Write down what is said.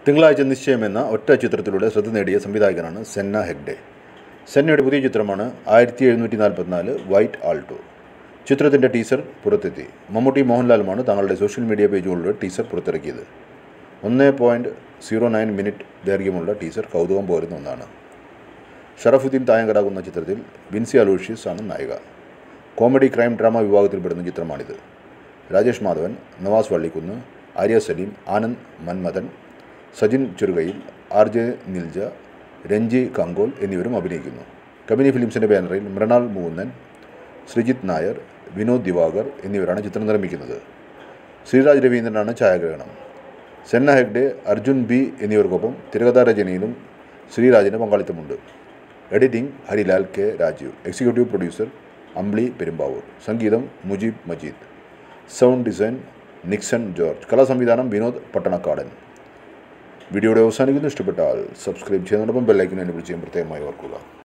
തിങ്കളാഴ്ച നിശ്ചയം എന്ന ഒറ്റ ചിത്രത്തിലൂടെ ശ്രദ്ധ നേടിയ സംവിധായകനാണ് സെന്ന ഹെഗ്ഡെ സെന്നയുടെ പുതിയ ചിത്രമാണ് ആയിരത്തി എഴുന്നൂറ്റി നാൽപ്പത്തിനാല് വൈറ്റ് ആൾട്ടോ ചിത്രത്തിൻ്റെ ടീസർ പുറത്തെത്തി മമ്മൂട്ടി മോഹൻലാലുമാണ് തങ്ങളുടെ സോഷ്യൽ മീഡിയ പേജുകളിലൂടെ ടീസർ പുറത്തിറക്കിയത് ഒന്ന് പോയിൻറ്റ് സീറോ നയൻ മിനിറ്റ് ദൈർഘ്യമുള്ള ടീസർ കൗതുകം പോരുന്ന ഒന്നാണ് ഷറഫുദ്ദീൻ തായങ്കരാകുന്ന ചിത്രത്തിൽ വിൻസി അലൂഷ്യസ് ആണ് നായിക കോമഡി ക്രൈം ഡ്രാമ വിഭാഗത്തിൽപ്പെടുന്ന ചിത്രമാണിത് രാജേഷ് മാധവൻ നവാസ് വള്ളിക്കുന്ന് ആര്യ സലീം ആനന്ദ് മന്മഥൻ സജിൻ ചെറുകയിൽ ആർ ജെ നിൽജ രഞ്ജി കങ്കോൽ എന്നിവരും അഭിനയിക്കുന്നു കബനി ഫിലിംസിൻ്റെ ബാനറിൽ മൃണാൾ മൂന്നൻ ശ്രീജിത്ത് നായർ വിനോദ് ദിവാകർ എന്നിവരാണ് ചിത്രം നിർമ്മിക്കുന്നത് ശ്രീരാജ് രവീന്ദ്രനാണ് ഛായാഗ്രഹണം സെന്ന ഹെഗ്ഡെ അർജുൻ ബി എന്നിവർക്കൊപ്പം തിരകഥാ രചനയിലും ശ്രീരാജിന് പങ്കാളിത്തമുണ്ട് editing Harilal K Rajeev executive producer Ambli Perumbavoor സംഗീതം Mujeeb Majeed sound design Nixon George കലാസംവിധാനം വിനോദ് പട്ടണക്കാടൻ വീഡിയോയുടെ അവസാനിക്കുന്നു ഇഷ്ടപ്പെട്ടാൽ സബ്സ്ക്രൈബ് ചെയ്യുന്നതോടൊപ്പം ബെല്ലൈക്കൻ എന്നെ വിളിച്ച് ചെയ്യാൻ പ്രത്യേകമായി ഓർക്കുക